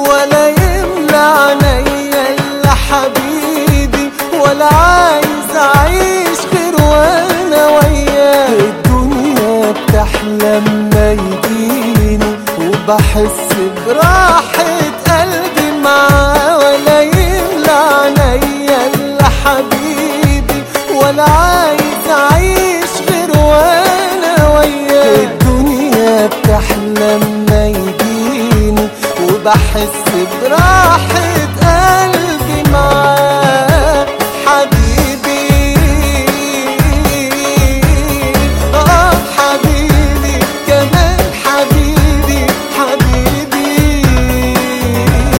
ولا يملى عينيا الا حبيبي ولا عايز اعيش غير وانا وياه الدنيا بتحلم ما يجيني وبحس براحة قلبي معاه ولا يملى عينيا الا حبيبي ولا عايز اعيش غير وانا وياه الدنيا بتحلم ما يجيني وبحس